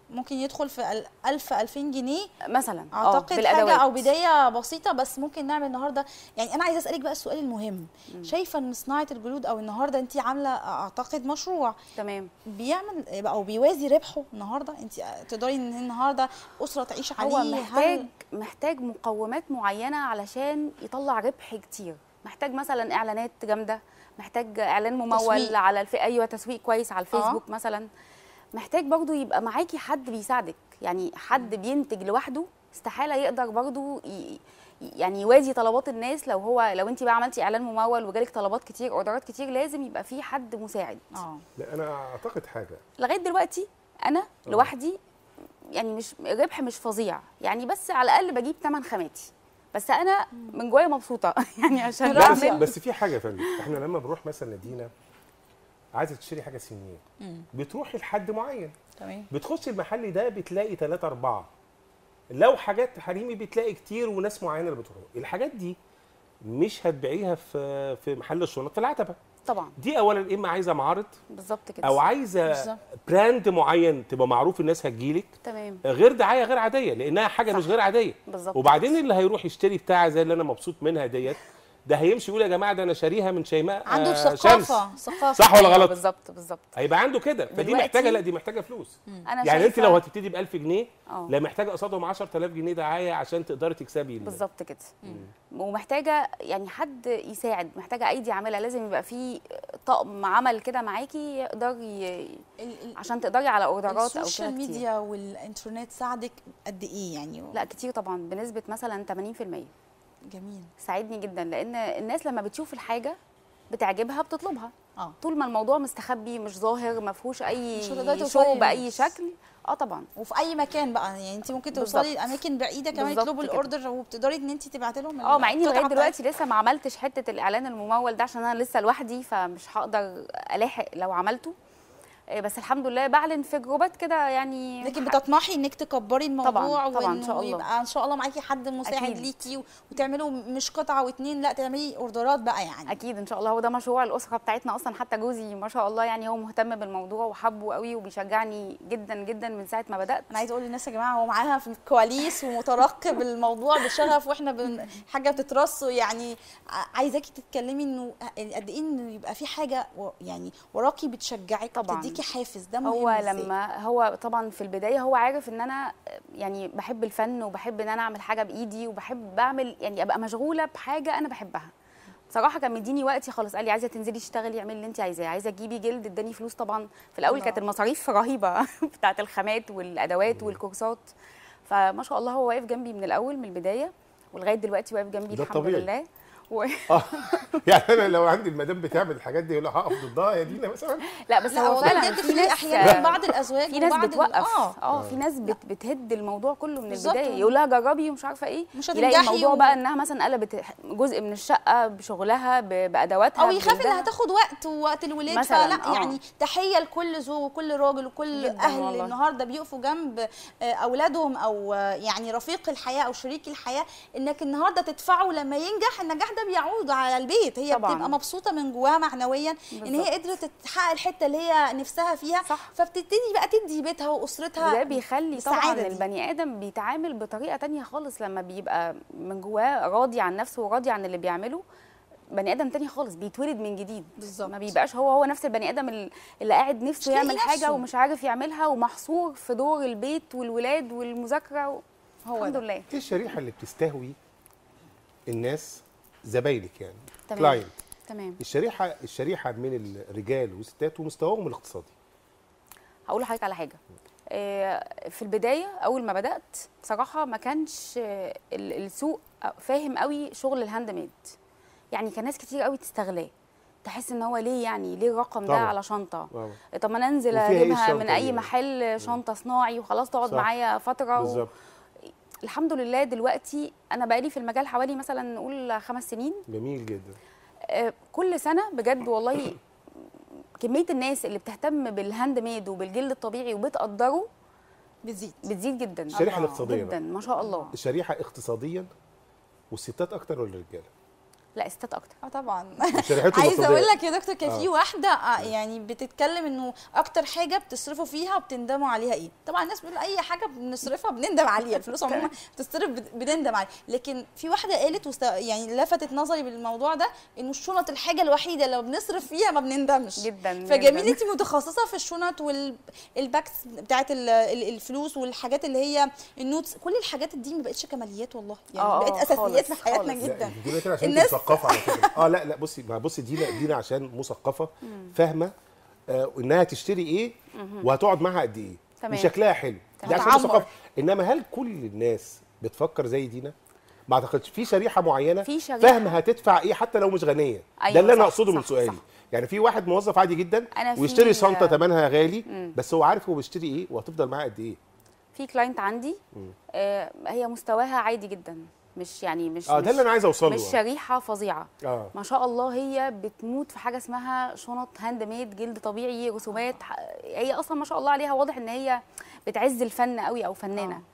ممكن يدخل في ال- 1000 2000 جنيه مثلا آه، اعتقد حاجه بالأدوات. او بدايه بسيطه بس ممكن نعمل النهارده يعني انا عايزه اسالك بقى السؤال المهم شايفه ان صناعه الجلود او النهارده انت عامله اعتقد مشروع تمام بيعمل او بيوازي ربحه النهارده انت تقدري ان النهارده اسره تعيش عليه هو هل- محتاج محتاج مقومات معينه علشان يطلع ربح كتير محتاج مثلا اعلانات جامده محتاج اعلان ممول تسويق. على الف... ايوه تسويق كويس على الفيسبوك مثلا محتاج برضو يبقى معاكي حد بيساعدك يعني حد بينتج لوحده استحاله يقدر برضو ي... يعني يوازي طلبات الناس لو هو لو انت بقى عملتي اعلان ممول وجالك طلبات كتير اوردرات كتير لازم يبقى في حد مساعد اه لا انا اعتقد حاجه لغايه دلوقتي انا لوحدي يعني مش الربح مش فظيع يعني بس على الاقل بجيب ثمن خاماتي بس انا من جوايا مبسوطه يعني عشان لا، بس, بعمل بس في حاجه يا فندم احنا لما بنروح مثلا مدينه عايزه تشتري حاجه صينيه بتروحي لحد معين تمام بتخش المحل ده بتلاقي ثلاثة أربعة لو حاجات حريمي بتلاقي كتير وناس معينة اللي بتروح الحاجات دي مش هتبيعيها في في محل الشنط في العتبة طبعا دي أولا إما عايزة معارض بالظبط كده أو عايزة بالظبط. براند معين تبقى معروف الناس هتجيلك تمام غير دعاية غير عادية لأنها حاجة مش غير عادية بالظبط. وبعدين اللي هيروح يشتري بتاعة زي اللي أنا مبسوط منها ديت ده هيمشي يقول يا جماعة ده أنا شاريها من شيماء عنده آه، ثقافه شمس ثقافه صح ولا أيوة غلط؟ بالظبط بالظبط هيبقى عنده كده فدي دلوقتي- محتاجه لا دي محتاجه فلوس انا يعني انت شايفة- لو هتبتدي ب 1000 جنيه اه. لا محتاجه قصادهم 10000 جنيه دعايه عشان تقدري تكسبي ال- بالظبط كده ومحتاجه يعني حد يساعد محتاجه ايدي عامله لازم يبقى في طقم عمل كده معاكي يقدر ي... ال- ال- عشان تقدري على اوردرات او كده السوشيال كتير. ميديا والانترنت ساعدك قد ايه يعني لا كتير طبعا بنسبه مثلا 80% جميل ساعدني جدا لان الناس لما بتشوف الحاجه بتعجبها بتطلبها اه طول ما الموضوع مستخبي مش ظاهر ما فيهوش اي مش هتقدري شو توصلي باي للناس. شكل اه طبعا وفي اي مكان بقى يعني انت ممكن توصلي بالظبط. لاماكن بعيده كمان بالظبط يطلبوا كده. الاوردر وبتقدري ان انت تبعتي لهم اه مع اني القطعة لغايه دلوقتي بتاعتك. لسه ما عملتش حته الاعلان الممول ده عشان انا لسه لوحدي فمش هقدر الاحق لو عملته إيه، بس الحمد لله بعلن في جروبات كده يعني لكن بتطمحي انك تكبري الموضوع طبعاً، طبعاً، إن وإنه شاء الله. يبقى ان شاء الله معاكي حد مساعد أكيد. ليكي وتعملوا مش قطعه واتنين لا تعملي اوردرات بقى يعني اكيد ان شاء الله هو ده مشروع الاسره بتاعتنا اصلا حتى جوزي ما شاء الله يعني هو مهتم بالموضوع وحبه قوي وبيشجعني جدا جدا من ساعه ما بدات انا عايزه اقول للناس يا جماعه هو معاها في الكواليس ومترقب الموضوع بشغف واحنا بن... حاجه بتترص يعني ع- عايزاكي تتكلمي انه قد ايه انه يبقى في حاجه و... يعني وراكي بتشجعك طبعاً. بتديكي حافز ده مهم هو إزاي؟ لما هو طبعا في البدايه هو عارف ان انا يعني بحب الفن وبحب ان انا اعمل حاجه بايدي وبحب بعمل يعني ابقى مشغوله بحاجه انا بحبها بصراحه كان مديني وقتي خالص قال لي عايزه تنزلي تشتغلي اعملي اللي انت عايزاه عايزه تجيبي جلد اداني فلوس طبعا في الاول الله. كانت المصاريف رهيبه بتاعه الخامات والادوات والكورسات فما شاء الله هو واقف جنبي من الاول من البدايه ولغايه دلوقتي واقف جنبي ده الحمد طبيعي. لله و... اه يعني انا لو عندي المدام بتعمل الحاجات دي يقول لها هقف ضدها يا دينا مثلا لا بس لا هو هو فعلا بجد في في ناس احيانا بعض الازواج في ناس وبعض ال- بتوقف اه اه في ناس بت بتهد الموضوع كله من بالظبط. البدايه يقول لها جربي ومش عارفه ايه مش يلاقي هتنجحي الموضوع و- بقى انها مثلا قلبت جزء من الشقه بشغلها ب- بادواتها او يخاف بجلدها. انها تاخد وقت ووقت الولاد مثلاً، فلا آه. يعني تحيه لكل زوج وكل راجل وكل جداً اهل والله. النهارده بيقفوا جنب آه، اولادهم او آه، يعني رفيق الحياه او شريك الحياه انك النهارده تدفعه لما ينجح النجاح ده بيعود على البيت هي طبعاً. بتبقى مبسوطه من جواها معنويا ان بالظبط. هي قدرت تحقق الحته اللي هي نفسها فيها صح. فبتبتدي بقى تدي بيتها واسرتها وده بيخلي طبعا بالسعادة دي. البني ادم بيتعامل بطريقه تانية خالص لما بيبقى من جواه راضي عن نفسه وراضي عن اللي بيعمله بني ادم تاني خالص بيتولد من جديد بالظبط. ما بيبقاش هو هو نفس البني ادم ال- اللي قاعد مش نفسه لاقي يعمل حاجه نفسه. ومش عارف يعملها ومحصور في دور البيت والولاد والمذاكره و... هو الحمد ده. لله ايه الشريحه اللي بتستهوي الناس زبايلك يعني تمام. كلاينت تمام الشريحه الشريحه من الرجال والستات ومستواهم الاقتصادي هقول لحضرتك على حاجه آه، في البدايه اول ما بدات بصراحه ما كانش آه، ال- السوق فاهم قوي شغل الهاند ميد يعني كان ناس كتير قوي تستغلاه تحس ان هو ليه يعني ليه الرقم ده طبعاً. على شنطه طبعاً. طب ما انا انزل وفيها إيه اجيبها الشنطة من اي دي؟ محل شنطه صناعي وخلاص تقعد صح. معايا فتره و... بالظبط الحمد لله دلوقتي انا بقالي في المجال حوالي مثلا نقول خمس سنين جميل جدا آه، كل سنه بجد والله كميه الناس اللي بتهتم بالهاند ميد وبالجلد الطبيعي وبتقدره بتزيد بتزيد جدا الشريحه الله. الاقتصاديه جدا بقى ما شاء الله الشريحه اقتصاديا والستات اكتر ولا الرجاله لا استات اكتر اه طبعا شريحته عايزه الاقتصادية. اقول لك يا دكتور كان آه. في واحده آه، يعني بتتكلم انه اكتر حاجه بتصرفوا فيها وبتندموا عليها ايه طبعا الناس بتقول اي حاجه بنصرفها بنندم عليها الفلوس عموما بتصرف بت- بنندم عليها لكن في واحده قالت وست... يعني لفتت نظري بالموضوع ده انه الشنط الحاجه الوحيده اللي لو بنصرف فيها ما بنندمش جدا فجميل جداً. انت متخصصه في الشنط والباكس بتاعت ال- ال- الفلوس والحاجات اللي هي النوتس كل الحاجات دي ما بقتش كماليات والله يعني آه، بقت آه، اساسيات في خالص، حياتنا خالص. لا جدا انت بتقولي كده عشان انت الناس- مثقفه على فكره اه لا لا بصي ما بصي دينا دينا عشان مثقفه فاهمه آه انها تشتري ايه وهتقعد معاها قد ايه تمام. وشكلها حلو تمام. دي عشان تعمر. مثقفه انما هل كل الناس بتفكر زي دينا؟ ما اعتقدش في شريحه معينه في شريحة. فاهمه هتدفع ايه حتى لو مش غنيه أيوة، ده اللي انا صح، اقصده من صح، سؤالي صح. يعني في واحد موظف عادي جدا أنا في- ويشتري شنطه ثمنها غالي بس هو عارف هو بيشتري ايه وهتفضل معاه قد ايه في كلاينت عندي آه هي مستواها عادي جدا مش يعني مش اه ده مش- اللي انا عايز اوصله مش شريحه فظيعه اه ما شاء الله هي بتموت في حاجه اسمها شنط هاند ميد جلد طبيعي رسومات ح- هي اصلا ما شاء الله عليها واضح ان هي بتعز الفن قوي او فنانه آه.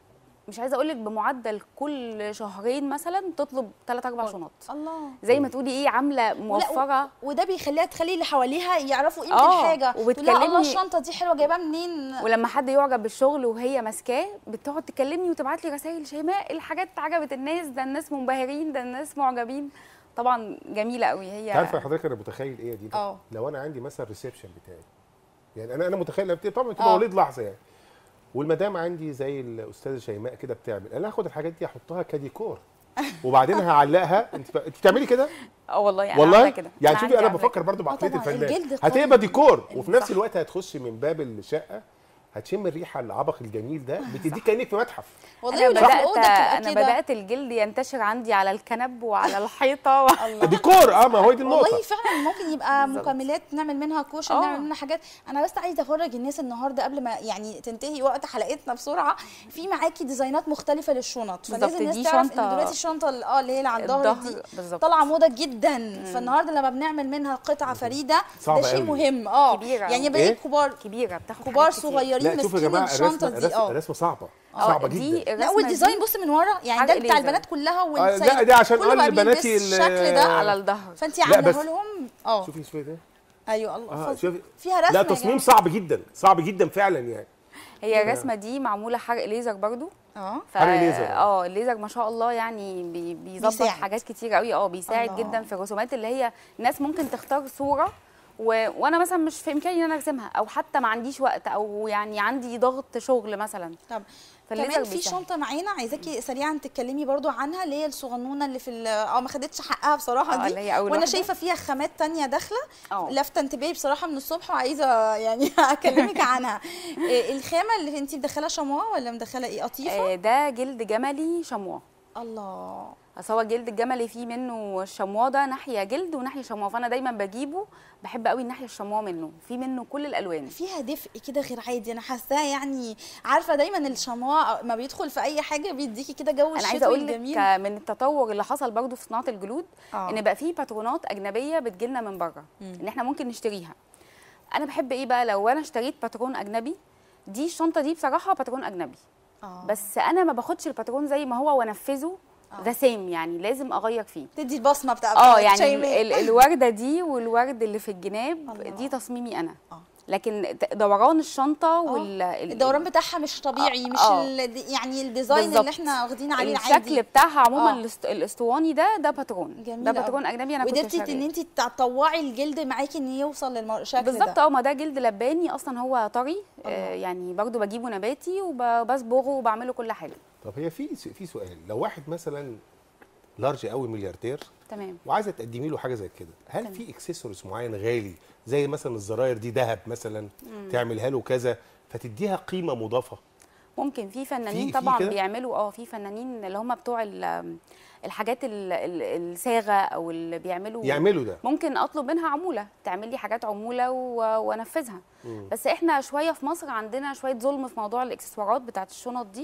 مش عايزه اقول لك بمعدل كل شهرين مثلا تطلب 3 4 شنط الله زي ما تقولي ايه عامله موفره وده بيخليها تخلي اللي حواليها يعرفوا قيمه آه، الحاجه تقول لها وبتكلمني- الله الشنطه دي حلوه جايباها منين ولما حد يعجب بالشغل وهي ماسكاه بتقعد تكلمني وتبعت لي رسائل شيماء الحاجات عجبت الناس ده الناس منبهرين ده الناس معجبين طبعا جميله قوي هي عارفه حضرتك انا متخيل ايه دي اه. لو انا عندي مثلا ريسبشن بتاعي يعني انا انا متخيل طبعا بتبقى اه. وليد لحظه يعني والمدام عندي زي الاستاذه شيماء كده بتعمل انا هاخد الحاجات دي احطها كديكور وبعدين هعلقها انت انت بتعملي كده اه والله انا والله عاملة كده يعني عندي شوفي انا عاملة بفكر برضو اه بعقليه طبعا، الفنان الجلد قوي. هتبقى ديكور وفي نفس صح. الوقت هتخش من باب الشقه هتشم الريحه العبق الجميل ده بتديك كانك في متحف والله انا ولو في بدات الاوضه بتبقى انا كده بدات الجلد ينتشر عندي على الكنب وعلى الحيطه ديكور اه ما هو دي النقطه والله فعلا ممكن يبقى بالظبط. مكملات نعمل منها كوشن اه. نعمل منها حاجات انا بس عايزه افرج الناس النهارده قبل ما يعني تنتهي وقت حلقتنا بسرعه في معاكي ديزاينات مختلفه للشنط بالظبط، فلازم الناس دي تعرف شنطة- ان دلوقتي الشنطه ال- اه اللي هي اللي على الظهر دي الظهر بالظبط طالعه موضه جدا فالنهارده لما بنعمل منها قطعه فريده صعبة ده شيء قوي. مهم اه كبيرة. يعني إيه؟ بقى كبار كبيره بتاخد كبار حاجات كتير. صغيرين لا شوفوا يا ماسكين جماعه الشنطه الرسمه دي الرسمه, اه الرسمه صعبه اه، صعبه دي جدا لا الرسمة والديزاين دي بص من ورا يعني حاجة ده بتاع ليزر. البنات كلها آه، والسيد لا دي عشان كله اقول بقى لبناتي بيلبس ال- الشكل ده على الظهر فانت لا، عاملاه بس- لهم اه شوفي شوفي ده ايوه الله اه فظيع. شوفي فيها رسمه لا يا تصميم جماعة. صعب جدا صعب جدا فعلا يعني هي الرسمه دي معموله حرق ليزر برضو اه ف... حرق ليزر. اه الليزر ما شاء الله يعني بي... بيظبط بيساعد. حاجات كتير قوي اه بيساعد الله. جدا في الرسومات اللي هي الناس ممكن تختار صوره و... وانا مثلا مش في امكاني ان انا ارسمها او حتى ما عنديش وقت او يعني عندي ضغط شغل مثلا طب فالليزر كمان في بيساعد. شنطه معانا عايزاكي سريعا تتكلمي برضو عنها اللي هي الصغنونه اللي في ال- اه ما خدتش حقها بصراحه اه دي اللي هي اول وانا واحدة. شايفه فيها خامات تانية داخله اه لافته انتباهي بصراحه من الصبح وعايزه يعني اكلمك عنها إيه الخامه اللي انت مدخله شموع ولا مدخله ايه قطيفه آه، ده جلد جملي شموع الله اصل هو الجلد الجملي فيه منه الشموع ده ناحيه جلد وناحيه شموع فانا دايما بجيبه بحب قوي الناحيه الشموع منه في منه كل الالوان فيها دفء كده غير عادي انا حاساه يعني عارفه دايما الشموع ما بيدخل في اي حاجه بيديكي كده جو انا عايزه الشتوي اقول لك الجميل من التطور اللي حصل برضو في صناعه الجلود آه. ان بقى في باترونات اجنبيه بتجيلنا من بره ان احنا ممكن نشتريها انا بحب ايه بقى لو انا اشتريت باترون اجنبي دي الشنطه دي بصراحه باترون اجنبي آه. بس انا ما باخدش الباترون زي ما هو وانفذه ذا سيم يعني لازم اغير فيه تدي البصمه بتاعت اه يعني ال- شيماء. ال- الورده دي والورد اللي في الجناب الله. دي تصميمي انا آه. لكن ت- دوران الشنطه وال ال- الدوران بتاعها مش طبيعي آه، مش آه. ال- يعني الديزاين بالظبط. اللي احنا واخدين عليه الشكل العادي بتاعها عموما آه. الاست- الاسطواني ده ده باترون جميل ده أوي. باترون اجنبي انا كنت وقدرتي ان شارياه. انت تطوعي الجلد معاكي ان يوصل للشكل بالظبط ده اه ما ده جلد لباني اصلا هو طري آه يعني برضو بجيبه نباتي وبصبغه وبعمله كل حاجه طب هي في في سؤال لو واحد مثلا لارج قوي ملياردير تمام وعايزه تقدمي له حاجه زي كده هل في اكسسوارز معين غالي زي مثلا الزراير دي ذهب مثلا تعملها له كذا فتديها قيمه مضافه ممكن في فنانين في- في طبعا كده؟ بيعملوا اه في فنانين اللي هم بتوع ال- الحاجات ال- ال- الصاغه او اللي بيعملوا يعملوا ده ممكن اطلب منها عموله تعمل لي حاجات عموله و- وانفذها بس احنا شويه في مصر عندنا شويه ظلم في موضوع الاكسسوارات بتاعت الشنط دي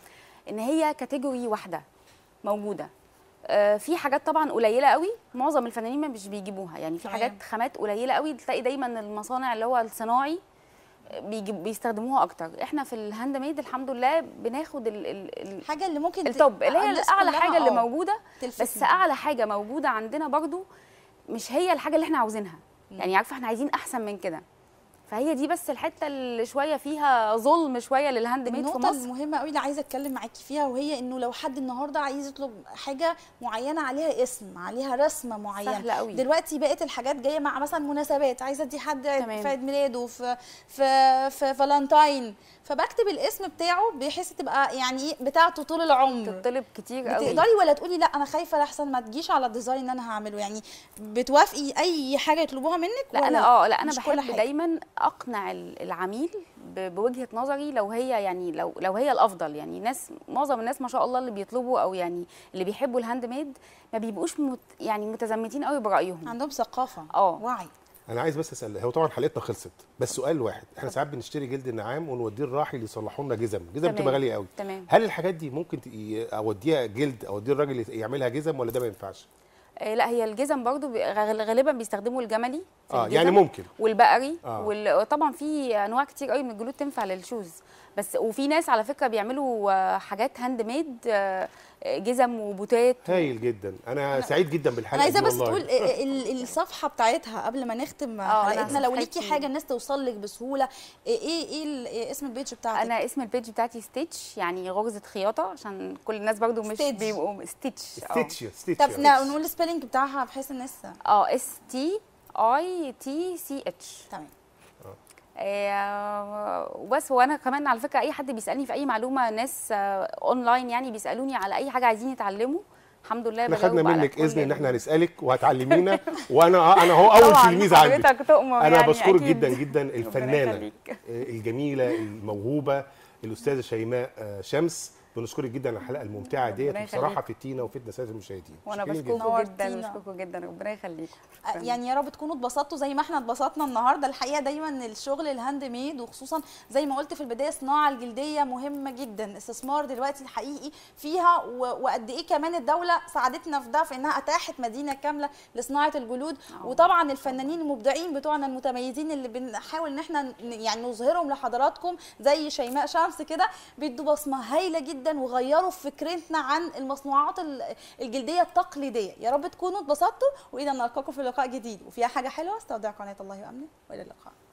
ان هي كاتيجوري واحده موجوده آه، في حاجات طبعا قليله قوي معظم الفنانين ما مش بيجيبوها يعني في تمام. حاجات خامات قليله قوي تلاقي دايما المصانع اللي هو الصناعي بيجي بيستخدموها اكتر احنا في الهاند ميد الحمد لله بناخد ال ال ال الحاجه اللي ممكن ت- التوب اللي هي الناس اعلى كلها حاجه اللي آه. موجوده تلفت بس انتباه. اعلى حاجه موجوده عندنا برضو مش هي الحاجه اللي احنا عاوزينها يعني عارفه احنا عايزين احسن من كده فهي دي بس الحته اللي شويه فيها ظلم شويه للهاند ميد في النقطة مصر المهمة قوي اللي عايزة اتكلم معاكي فيها وهي انه لو حد النهارده عايز يطلب حاجة معينة عليها اسم عليها رسمة معينة سهلة قوي. دلوقتي بقت الحاجات جاية مع مثلا مناسبات عايزة ادي حد تمام. في عيد ميلاده في في في فالنتاين فبكتب الاسم بتاعه بحيث تبقى يعني ايه بتاعته طول العمر تطلب كتير قوي بتقدري ولا تقولي لا انا خايفه لحسن ما تجيش على الديزاين اللي انا هعمله يعني بتوافقي اي حاجه يطلبوها منك لا ولا انا اه لا انا مش كل بحب حاجة؟ دايما اقنع ال- العميل ب- بوجهه نظري لو هي يعني لو لو هي الافضل يعني ناس معظم الناس ما شاء الله اللي بيطلبوا او يعني اللي بيحبوا الهاند ميد ما بيبقوش مت يعني متزمتين قوي برايهم عندهم ثقافه اه. وعي انا عايز بس اسال هو طبعا حلقتنا خلصت بس سؤال واحد احنا ساعات بنشتري جلد النعام ونوديه الراحل يصلحوا لنا جزم جزم تمام. بتبقى غاليه قوي تمام. هل الحاجات دي ممكن ت- اوديها جلد اوديه الراجل يعملها جزم ولا ده ما ينفعش آه، لا هي الجزم برضو بي- غال- غالبا بيستخدموا الجملي في اه الجزم يعني ممكن والبقري آه. وطبعا في انواع كتير قوي من الجلود تنفع للشوز بس وفي ناس على فكره بيعملوا آه، حاجات هاند ميد آه، جزم وبوتات هايل جدا انا سعيد جدا بالحلقه انا عايزه دي بس والله. تقول ال- ال- الصفحه بتاعتها قبل ما نختم اه، أنا حلقتنا لو ليكي صفحتي- حاجه الناس توصل لك بسهوله ايه ايه ايه ال- إيه اسم البيج بتاعتك انا اسم البيج بتاعتي ستيتش يعني غرزه خياطه عشان كل الناس برضو مش ستيتش. بيبقوا ستيتش ستيتش ستيتش طب نا- نقول السبيلنج بتاعها بحيث الناس اه اس تي اي تي سي اتش تمام وبس هو انا كمان على فكره اي حد بيسالني في اي معلومه ناس آه، اونلاين يعني بيسالوني على اي حاجه عايزين يتعلموا الحمد لله احنا بجاوب خدنا على منك كل اذن ان ال- احنا هنسالك وهتعلمينا وانا آه، انا هو اول طبعاً تلميذ عندك حضرتك تؤمر انا يعني بشكرك أكيد. جدا جدا ربنا الفنانه يخليك. آه، الجميله الموهوبه الاستاذه شيماء آه، شمس بنشكرك جدا على الحلقه الممتعه ديت ربنا وبصراحه يخليك. فدتينا وفدنا ساده المشاهدين وانا شكراً جداً. بشكركم جدا نورتينا. بشكركم جدا ربنا يخليكم آه، يعني يا رب تكونوا اتبسطتوا زي ما احنا اتبسطنا النهارده الحقيقه دايما الشغل الهاند ميد وخصوصا زي ما قلت في البدايه الصناعه الجلديه مهمه جدا استثمار دلوقتي الحقيقي فيها و- وقد ايه كمان الدوله ساعدتنا في ده في انها اتاحت مدينه كامله لصناعه الجلود وطبعا الفنانين المبدعين بتوعنا المتميزين اللي بنحاول ان احنا ن- يعني نظهرهم لحضراتكم زي شيماء شمس كده بيدوا بصمه هايله جدا وغيروا في فكرتنا عن المصنوعات ال- الجلديه التقليديه يا رب تكونوا اتبسطتوا والى ان نلقاكم في لقاء جديد وفيها حاجه حلوه استودع قناه الله وامنه والى اللقاء